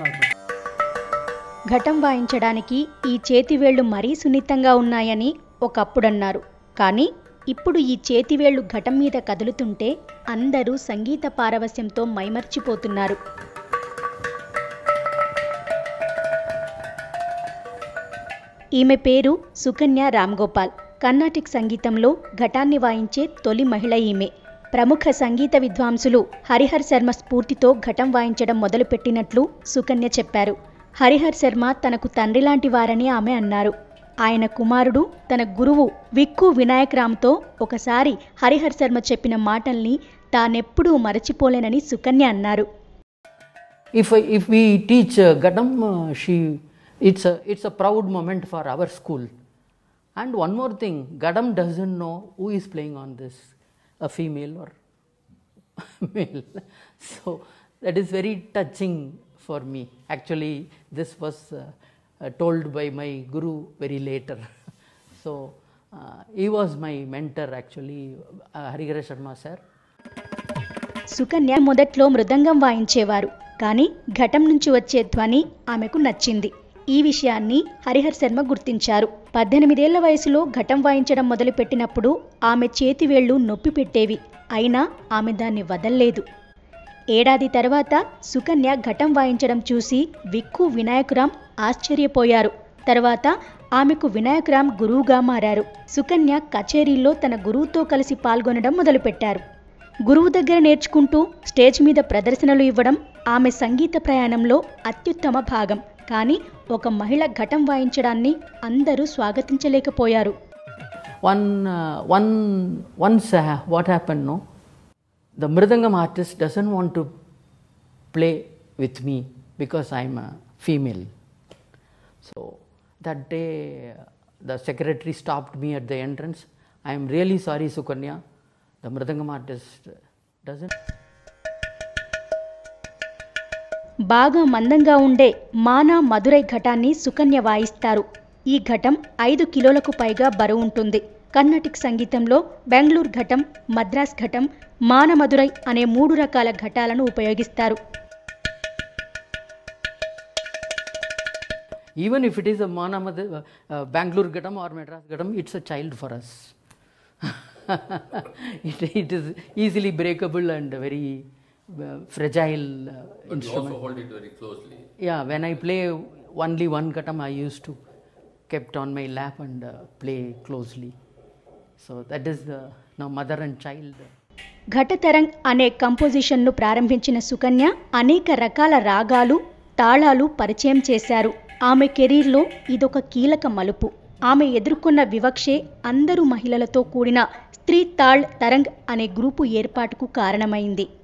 ఘటం వాయించడానికి ఈ చేతివేళ్లు మరీ సున్నితంగా ఉన్నాయని ఒకప్పుడన్నారు కానీ ఇప్పుడు ఈ చేతివేళ్లు ఘటం మీద కదులుతుంటే అందరూ సంగీత పారవస్యంతో మైమర్చిపోతున్నారు ఈమె పేరు సుకన్య రామ్గోపాల్ కర్ణాటిక్ సంగీతంలో ఘటాన్ని వాయించే తొలి మహిళ ఈమె ప్రముఖ సంగీత విద్వాంసులు హరిహర్ శర్మ స్ఫూర్తితో ఘటం వాయించడం మొదలుపెట్టినట్లు సుకన్య చెప్పారు హరిహర్ శర్మ తనకు తండ్రి లాంటి వారని ఆమె అన్నారు ఆయన కుమారుడు తన గురువు విక్కు వినాయక్ రామ్తో ఒకసారి హరిహర్ శర్మ చెప్పిన మాటల్ని తానెప్పుడూ మరచిపోలేనని సుకన్య అన్నారు if I, if we teach uh, Gadam, uh, she it's a it's a proud moment for our school. And one more thing, Gadam doesn't know who is playing on this, a female or male. So that is very touching for me. Actually, this was uh, uh, told by my guru very later. so uh, he was my mentor actually, uh, Harihara Sharma sir. Sukanya మొదట్లో మృదంగం వాయించేవారు కానీ ఘటం నుంచి వచ్చే ధ్వని ఆమెకు నచ్చింది ఈ విషయాన్ని హరిహర్ శర్మ గుర్తించారు పద్దెనిమిదేళ్ల వయసులో ఘటం వాయించడం మొదలుపెట్టినప్పుడు ఆమె చేతివేళ్లు నొప్పి పెట్టేవి అయినా ఆమె దాన్ని వదల్లేదు ఏడాది తర్వాత సుకన్య ఘటం వాయించడం చూసి విక్కు వినాయకురాం ఆశ్చర్యపోయారు తర్వాత ఆమెకు వినాయకురాం గురువుగా మారారు సుకన్య కచేరీల్లో తన గురువుతో కలిసి పాల్గొనడం మొదలుపెట్టారు గురువు దగ్గర నేర్చుకుంటూ స్టేజ్ మీద ప్రదర్శనలు ఇవ్వడం ఆమె సంగీత ప్రయాణంలో అత్యుత్తమ భాగం కానీ ఒక మహిళ ఘటం వాయించడాన్ని అందరూ స్వాగతించలేకపోయారు one uh, one once uh, what happened no the mridangam artist doesn't want to play with me because i'm a female so that day uh, the secretary stopped me at the entrance i am really sorry sukanya the mridangam artist doesn't బాగా మందంగా ఉండే మానా మధురై ఘటాన్ని సుకన్య వాయిస్తారు ఈ ఘటం ఐదు కిలోలకు పైగా బరువు ఉంటుంది కర్ణాటిక్ సంగీతంలో బెంగళూరు ఘటం మద్రాస్ ఘటం మానమధురై అనే మూడు రకాల ఘటాలను ఉపయోగిస్తారు even if it is a Manamad, uh, uh, Bangalore Gadam or Madras Gadam, it's a child for us. it, it is easily breakable and very uh, fragile uh, But you instrument. also hold it very closely. Yeah, when I play only one Gadam, I used to kept on my lap and uh, play closely. So that is the now mother and child. ఘటతరంగ్ అనే కంపోజిషన్ను ప్రారంభించిన సుకన్య అనేక రకాల రాగాలు తాళాలు పరిచయం చేశారు ఆమె కెరీర్లో ఇదొక కీలక మలుపు ఆమె ఎదుర్కొన్న వివక్షే అందరూ మహిళలతో కూడిన స్త్రీ తాళ్ తరంగ్ అనే గ్రూపు ఏర్పాటుకు కారణమైంది